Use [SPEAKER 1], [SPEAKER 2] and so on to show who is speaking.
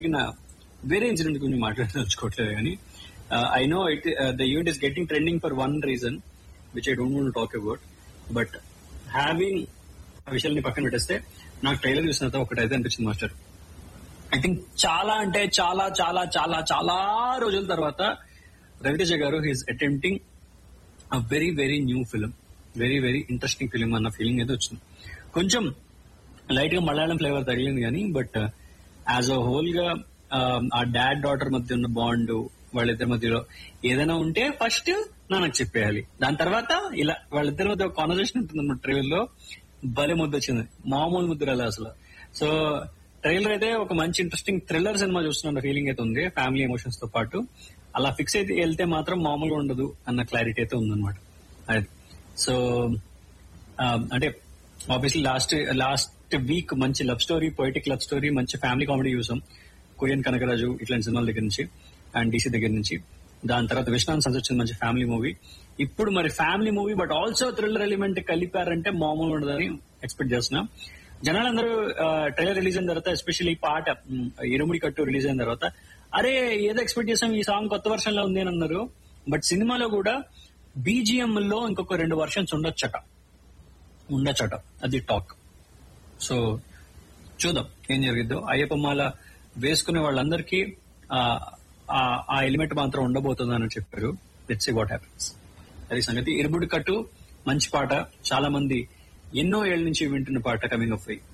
[SPEAKER 1] జరిగిన వేరే ఇన్సిడెంట్ గురించి మాట్లాడదలుచుకోవట్లేదు కానీ I know it the event is getting trending for one reason which I don't want talk about but having ఆ విషయాన్ని పక్కన పెట్టేస్తే నాకు ట్రైలర్ చూసిన తర్వాత ఒకటైతే అనిపించింది మాస్టర్ ఐ థింక్ చాలా అంటే చాలా చాలా చాలా చాలా రోజుల తర్వాత రవితేజ గారు he's attempting a very very new film very very interesting film అన్న ఫీలింగ్ అయితే వచ్చింది కొంచెం లైట్ గా మలయాళం ఫ్లేవర్ తగిలింది కానీ బట్ యాజ్ అ హోల్ గా ఆ డాడ్ డాటర్ మధ్య ఉన్న బాండ్ వాళ్ళిద్దరి మధ్యలో ఏదైనా ఉంటే ఫస్ట్ నాకు చెప్పేయాలి దాని తర్వాత ఇలా వాళ్ళిద్దరి మధ్య ఒక కాన్వర్సేషన్ ఉంటుంది అన్నమాట ట్రైలర్ లో భలే ముద్ద వచ్చింది మామూలు ముద్ద రాలే అసలు సో ట్రైలర్ అయితే ఒక మంచి ఇంట్రెస్టింగ్ థ్రిల్లర్ సినిమా చూస్తున్న ఫీలింగ్ అయితే ఉంది ఫ్యామిలీ ఎమోషన్స్ తో పాటు అలా ఫిక్స్ అయితే వెళ్తే మాత్రం మామూలుగా ఉండదు అన్న క్లారిటీ అయితే ఉందన్నమాట అది సో అంటే ఆబ్వియస్లీ లాస్ట్ లాస్ట్ వీక్ మంచి love story poetic love story మంచి ఫ్యామిలీ కామెడీ చూసాం కొరియన్ కనకరాజు ఇట్లాంటి సినిమాల దగ్గర నుంచి అండ్ డీసీ దగ్గర నుంచి దాని తర్వాత విశ్వనాథ్ సన్స్ వచ్చింది మంచి ఫ్యామిలీ మూవీ ఇప్పుడు మరి family movie but also thriller element కలిపారంటే మామూలు ఉండదని ఎక్స్పెక్ట్ చేస్తున్నాం జనాలందరూ ట్రైలర్ రిలీజ్ అయిన తర్వాత ఎస్పెషల్లీ పాట ఉమ్, ఇరుముడి కట్టు రిలీజ్ అయిన తర్వాత అరే ఏదో ఎక్స్పెక్ట్ చేసాం ఈ సాంగ్ కొత్త వర్షన్ లో ఉంది అని అన్నారు బట్ సినిమాలో కూడా బీజిఎం లో ఇంకొక రెండు వర్షన్స్ ఉండొచ్చట ఉండొచ్చట అది టాక్ సో చూద్దాం ఏం జరిగిద్దో అయ్యప్ప మాల వేసుకునే వాళ్ళందరికీ ఆ- ఆ- ఆ ఎలిమెంట్ మాత్రం ఉండబోతుందని చెప్పారు లెట్స్ సీ వాట్ హ్యాపెన్స్ అది సంగతి ఇరుబుడి కట్టు మంచి పాట చాలా మంది ఎన్నో ఏళ్ల నుంచి వింటున్న పాట కమింగ్ ఆఫ్